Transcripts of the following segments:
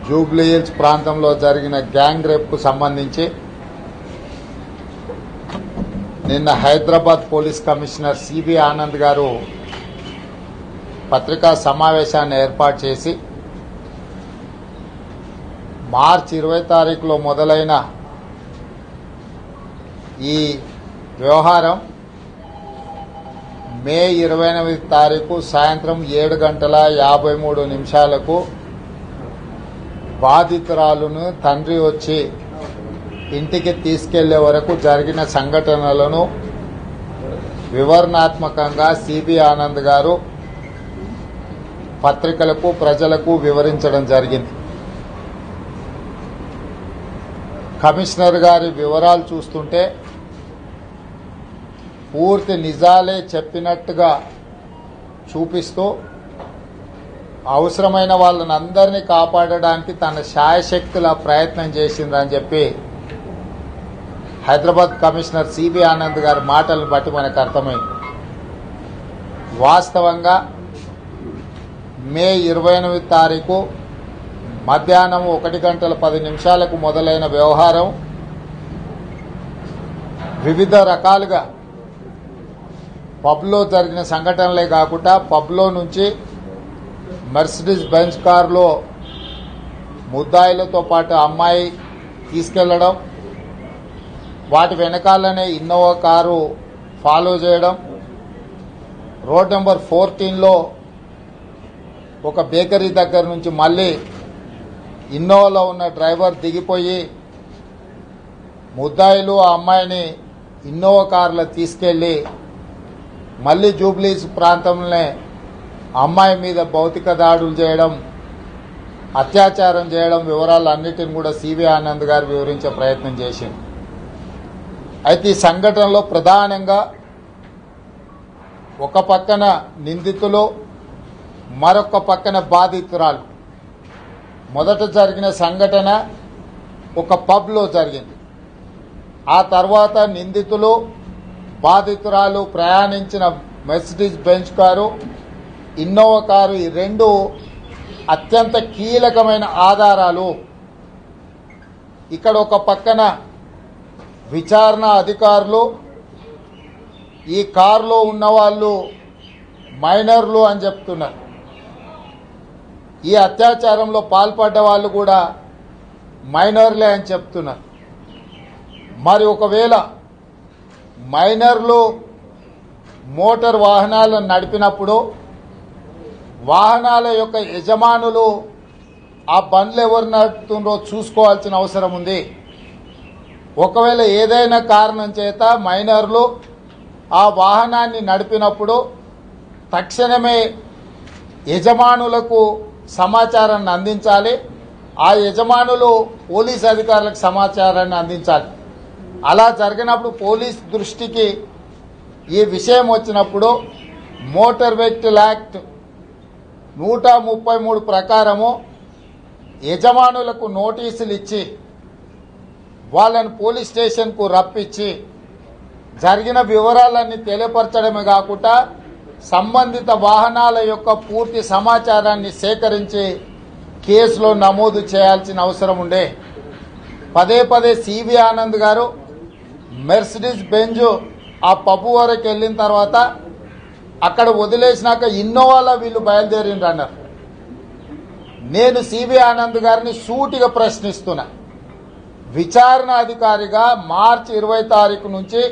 Jubilee hills ప్రాంతంలో జరిగిన gang రేప్కు సంబంధించి నిన్న Hyderabad police commissioner C B Anand గారు పత్రికా సమావేశాన్ని ఏర్పాటు చేసి మార్చి ఇరవై తారీఖులో మొదలైన ఈ వ్యవహారం మే ఇరవై ఎనిమిది తారీఖు సాయంత్రం ఏడు గంటల యాభై మూడు నిమిషాలకు బాధితురాలును తండ్రి వచ్చి ఇంటికి తీసుకెళ్లే వరకు జరిగిన సంఘటనలను వివరణాత్మకంగా సిబి ఆనంద్ గారు పత్రికలకు ప్రజలకు వివరించడం జరిగింది కమిషనర్ గారి వివరాలు చూస్తుంటే పూర్తి నిజాలే చెప్పినట్టుగా చూపిస్తూ అవసరమైన వాళ్ళని అందరినీ కాపాడడానికి తన శాయశక్తుల ప్రయత్నం చేసిందని చెప్పి హైదరాబాద్ కమిషనర్ సిబి ఆనంద్ గారి మాటలను బట్టి మనకు అర్థమైంది వాస్తవంగా మే ఇరవై ఎనిమిది తారీఖు మధ్యాహ్నం ఒకటి గంటల పది నిమిషాలకు మొదలైన వ్యవహారం వివిధ రకాలుగా పబ్లో జరిగిన సంఘటనలే కాకుండా పబ్లో నుంచి మెర్సిడీస్ బెంచ్ కారులో ముద్దాయిలతో పాటు అమ్మాయి తీసుకెళ్లడం వాటి వెనకాలనే ఇన్నోవా కారు ఫాలో చేయడం రోడ్ నెంబర్ ఫోర్టీన్లో ఒక బేకరీ దగ్గర నుంచి మళ్ళీ ఇన్నోవాలో ఉన్న డ్రైవర్ దిగిపోయి ముద్దాయిలు ఆ అమ్మాయిని ఇన్నోవా కారులో తీసుకెళ్లి మళ్ళీ జూబ్లీస్ ప్రాంతంలోనే అమ్మాయి మీద భౌతిక దాడులు చేయడం అత్యాచారం చేయడం వివరాలు అన్నిటిని కూడా సివి ఆనంద్ గారు వివరించే ప్రయత్నం చేసింది అయితే ఈ సంఘటనలో ప్రధానంగా ఒక పక్కన నిందితులు మరొక పక్కన బాధితురాలు మొదట జరిగిన సంఘటన ఒక పబ్లో జరిగింది ఆ తర్వాత నిందితులు బాధితురాలు ప్రయాణించిన Mercedes Benz car Innova car ఈ రెండు అత్యంత కీలకమైన ఆధారాలు ఇక్కడ ఒక పక్కన విచారణ అధికారులు ఈ కారులో ఉన్న వాళ్ళు మైనర్లు అని చెప్తున్నారు ఈ అత్యాచారంలో పాల్పడ్డ వాళ్ళు కూడా మైనర్లే అని చెప్తున్నారు మరి ఒకవేళ మైనర్లు మోటార్ వాహనాలను నడిపినప్పుడు వాహనాల యొక్క యజమానులు ఆ బండ్లు ఎవరు నడుపుతుండ్రో చూసుకోవాల్సిన అవసరం ఉంది ఒకవేళ ఏదైనా కారణం చేత మైనర్లు ఆ వాహనాన్ని నడిపినప్పుడు తక్షణమే యజమానులకు సమాచారాన్ని అందించాలి ఆ యజమానులు పోలీస్ అధికారులకు సమాచారాన్ని అందించాలి అలా జరిగినప్పుడు పోలీస్ దృష్టికి ఈ విషయం వచ్చినప్పుడు మోటార్ వెహికల్ యాక్ట్ నూట ముప్పై మూడు ప్రకారము యజమానులకు నోటీసులు ఇచ్చి వాళ్ళని పోలీస్ స్టేషన్కు రప్పించి జరిగిన వివరాలన్నీ తెలియపరచడమే కాకుండా సంబంధిత వాహనాల యొక్క పూర్తి సమాచారాన్ని సేకరించి కేసులో నమోదు చేయాల్సిన అవసరం ఉండే పదే పదే సివి ఆనంద్ గారు మెర్సిడీస్ బెంజ్ ఆ పప్పు వరకు వెళ్ళిన తర్వాత అక్కడ వదిలేసినాక ఇన్నోవాలో వీళ్ళు బయలుదేరిండ్రు అన్నారు నేను సివి ఆనంద్ గారిని సూటిగా ప్రశ్నిస్తున్నా విచారణ అధికారిగా మార్చి ఇరవై తారీఖు నుంచి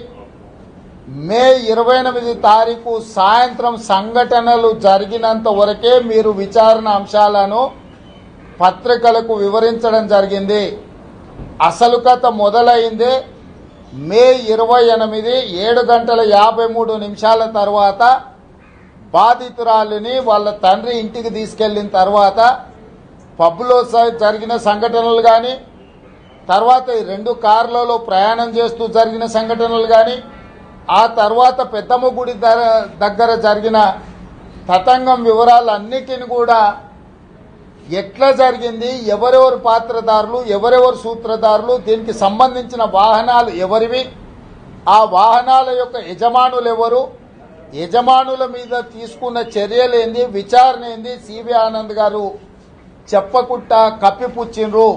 మే ఇరవై ఎనిమిది తారీఖు సాయంత్రం సంఘటనలు జరిగినంత వరకే మీరు విచారణ అంశాలను పత్రికలకు వివరించడం జరిగింది అసలు కథ మొదలైందే మే ఇరవై ఎనిమిది ఏడు గంటల యాభై మూడు నిమిషాల తర్వాత బాధితురాలిని వాళ్ళ తండ్రి ఇంటికి తీసుకెళ్లిన తర్వాత పబ్లో స- జరిగిన సంఘటనలు కానీ తర్వాత ఈ రెండు కార్లలో ప్రయాణం చేస్తూ జరిగిన సంఘటనలు కానీ ఆ తర్వాత పెద్దమ్మ గుడి ద- దగ్గర జరిగిన తతంగం వివరాలన్నిటిని కూడా ఎట్లా జరిగింది ఎవరెవరు పాత్రదారులు ఎవరెవరు సూత్రధారులు దీనికి సంబంధించిన వాహనాలు ఎవరివి ఆ వాహనాల యొక్క యజమానులు ఎవరు యజమానుల మీద తీసుకున్న చర్యలు ఏంది విచారణ ఏంది సివి ఆనంద్ గారు చెప్పకుండా కప్పిపుచ్చిండ్రు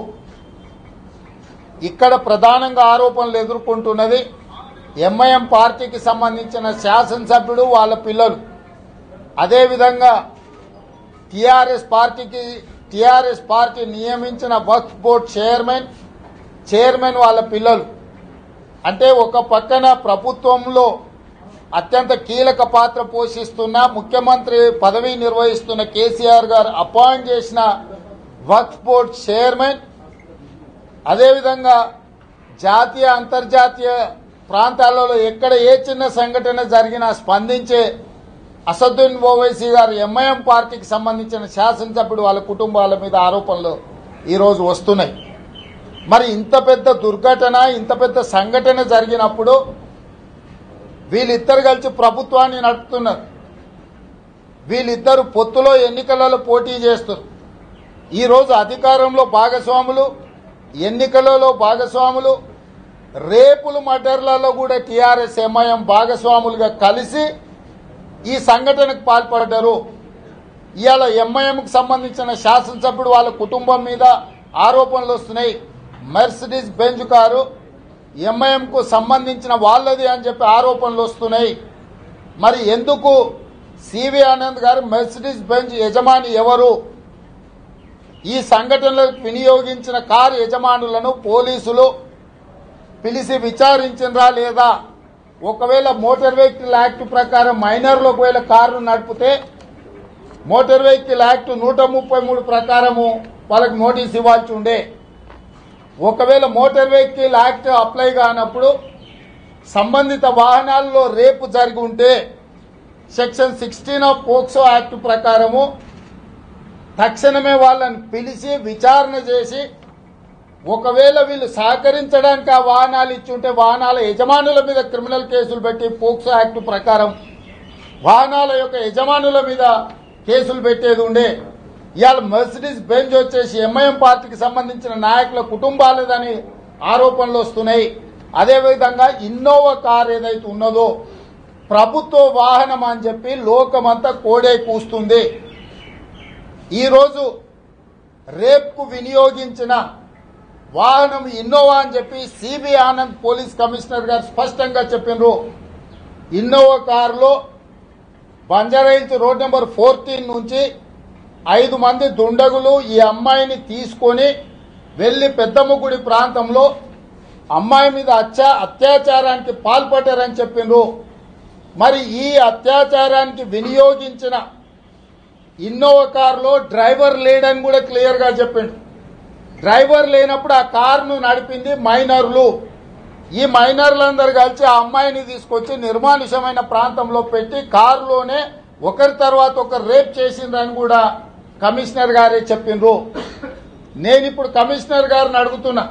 ఇక్కడ ప్రధానంగా ఆరోపణలు ఎదుర్కొంటున్నది ఎంఐఎం పార్టీకి సంబంధించిన శాసనసభ్యుడు వాళ్ళ పిల్లలు అదేవిధంగా టిఆర్ఎస్ పార్టీకి టిఆర్ఎస్ పార్టీ నియమించిన వక్ఫ్ బోర్డ్ చైర్మన్ చైర్మన్ వాళ్ళ పిల్లలు అంటే ఒక పక్కన ప్రభుత్వంలో అత్యంత కీలక పాత్ర పోషిస్తున్న ముఖ్యమంత్రి పదవి నిర్వహిస్తున్న కేసీఆర్ గారు అపాయింట్ చేసిన వక్ఫ్ బోర్డ్ చైర్మన్ అదేవిధంగా జాతీయ అంతర్జాతీయ ప్రాంతాలలో ఎక్కడ ఏ చిన్న సంఘటన జరిగినా స్పందించే అసదుద్దీన్ ఓవైసీ గారు ఎంఐఎం పార్టీకి సంబంధించిన శాసనసభ్యుడు వాళ్ళ కుటుంబాల మీద ఆరోపణలు ఈరోజు వస్తున్నాయి మరి ఇంత పెద్ద దుర్ఘటన ఇంత పెద్ద సంఘటన జరిగినప్పుడు వీళ్ళిద్దరు కలిసి ప్రభుత్వాన్ని నడుపుతున్నారు వీళ్ళిద్దరు పొత్తులో ఎన్నికలలో పోటీ చేస్తారు ఈరోజు అధికారంలో భాగస్వాములు ఎన్నికలలో భాగస్వాములు రేపులు మర్డర్లలో కూడా టీఆర్ఎస్ ఎంఐఎం భాగస్వాములుగా కలిసి ఈ సంఘటనకు పాల్పడ్డారు ఇవాళ ఎంఐఎంకు సంబంధించిన శాసనసభ్యుడు వాళ్ళ కుటుంబం మీద ఆరోపణలు వస్తున్నాయి మెర్సిడీస్ బెంజ్ కారు ఎంఐఎంకు సంబంధించిన వాళ్ళది అని చెప్పి ఆరోపణలు వస్తున్నాయి మరి ఎందుకు సివి ఆనంద్ గారు మెర్సిడీస్ బెంజ్ యజమాని ఎవరు ఈ సంఘటనలకు వినియోగించిన కారు యజమానులను పోలీసులు పిలిచి విచారించినరా లేదా ఒకవేళ మోటార్ వెహికల్ యాక్ట్ ప్రకారం మైనర్లు ఒకవేళ కారు నడిపితే మోటార్ వెహికల్ యాక్ట్ నూట ముప్పై మూడు ప్రకారము వాళ్ళకి నోటీస్ ఇవ్వాల్సి ఉండే ఒకవేళ మోటార్ వెహికల్ యాక్ట్ అప్లై కానప్పుడు సంబంధిత వాహనాల్లో రేపు జరిగి ఉంటే section sixteen of POCSO act ప్రకారము తక్షణమే వాళ్ళని పిలిచి విచారణ చేసి ఒకవేళ వీళ్ళు సహకరించడానికి ఆ వాహనాలు ఇచ్చుంటే వాహనాల యజమానుల మీద క్రిమినల్ కేసులు పెట్టి పోక్సో యాక్ట్ ప్రకారం వాహనాల యొక్క యజమానుల మీద కేసులు పెట్టేది ఉండే ఇవాళ మెర్సిడీస్ బెంజ్ వచ్చేసి ఎంఐఎం పార్టీకి సంబంధించిన నాయకుల కుటుంబాలదని ఆరోపణలు వస్తున్నాయి అదేవిధంగా ఇన్నోవా కార్ ఏదైతే ఉన్నదో ప్రభుత్వ వాహనం అని చెప్పి లోకమంతా కోడే కూస్తుంది ఈరోజు రేప్కు వినియోగించిన వాహనం ఇన్నోవా అని చెప్పి సిబి ఆనంద్ పోలీస్ కమిషనర్ గారు స్పష్టంగా చెప్పినారు ఇన్నోవా కారులో బంజారాయిల్స్ రోడ్ నెంబర్ ఫోర్టీన్ నుంచి ఐదు మంది దుండగులు ఈ అమ్మాయిని తీసుకొని వెళ్లి పెద్దమ్మగుడి ప్రాంతంలో అమ్మాయి మీద అత్యా అత్యాచారానికి పాల్పడ్డారని చెప్పిండ్రు మరి ఈ అత్యాచారానికి వినియోగించిన ఇన్నోవా కారులో డ్రైవర్ లేడని కూడా క్లియర్గా చెప్పిండు డ్రైవర్ లేనప్పుడు ఆ కారును నడిపింది మైనర్లు ఈ మైనర్లందరూ కలిసి ఆ అమ్మాయిని తీసుకొచ్చి నిర్మానుషమైన ప్రాంతంలో పెట్టి కారులోనే ఒకరి తర్వాత ఒకరు రేప్ చేసిండ్రని కూడా కమిషనర్ గారే చెప్పిండ్రు నేను ఇప్పుడు కమిషనర్ గారిని అడుగుతున్నా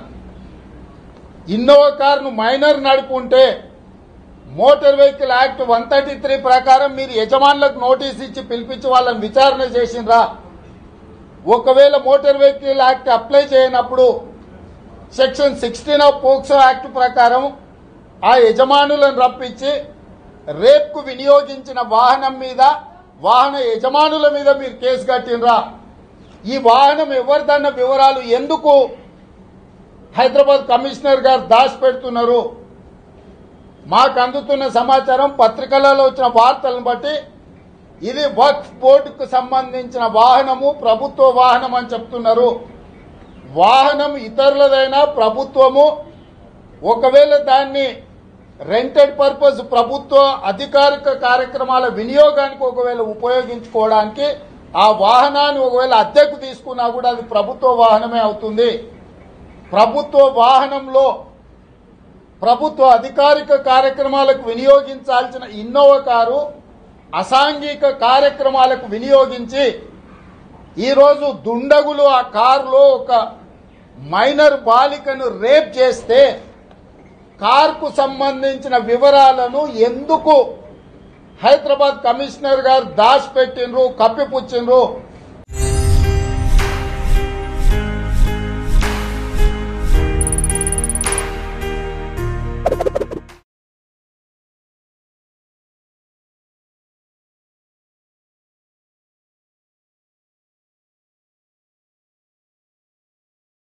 ఇన్నోవా కారును మైనర్ నడుపుంటే motor vehicle act one thirty three ప్రకారం మీరు యజమానులకు నోటీస్ ఇచ్చి పిలిపించి వాళ్ళని విచారణ చేసిండ్రా ఒకవేళ మోటార్ వెహికల్ యాక్ట్ అప్లై చేయనప్పుడు section sixteen of POCSO act ప్రకారం ఆ యజమానులను రప్పించి రేప్కు వినియోగించిన వాహనం మీద వాహన యజమానుల మీద మీరు కేసు కట్టినరా ఈ వాహనం ఎవరిదన్న వివరాలు ఎందుకు హైదరాబాద్ కమిషనర్ గారు దాచిపెడుతున్నారు మాకు అందుతున్న సమాచారం పత్రికలలో వచ్చిన వార్తలను బట్టి ఇది వక్ఫ్ బోర్డుకు సంబంధించిన వాహనము ప్రభుత్వ వాహనం అని చెప్తున్నారు వాహనం ఇతరులదైనా ప్రభుత్వము ఒకవేళ దాన్ని రెంటెడ్ పర్పస్ ప్రభుత్వ అధికారిక కార్యక్రమాల వినియోగానికి ఒకవేళ ఉపయోగించుకోవడానికి ఆ వాహనాన్ని ఒకవేళ అద్దెకు తీసుకున్నా కూడా అది ప్రభుత్వ వాహనమే అవుతుంది ప్రభుత్వ వాహనంలో ప్రభుత్వ అధికారిక కార్యక్రమాలకు వినియోగించాల్సిన ఇన్నోవా కారు అసాంఘిక కార్యక్రమాలకు వినియోగించి ఈరోజు దుండగులు ఆ కారులో ఒక మైనర్ బాలికను రేప్ చేస్తే కార్కు సంబంధించిన వివరాలను ఎందుకు హైదరాబాద్ కమిషనర్ గారు దాచిపెట్టిండ్రు కప్పిపుచ్చిండ్రు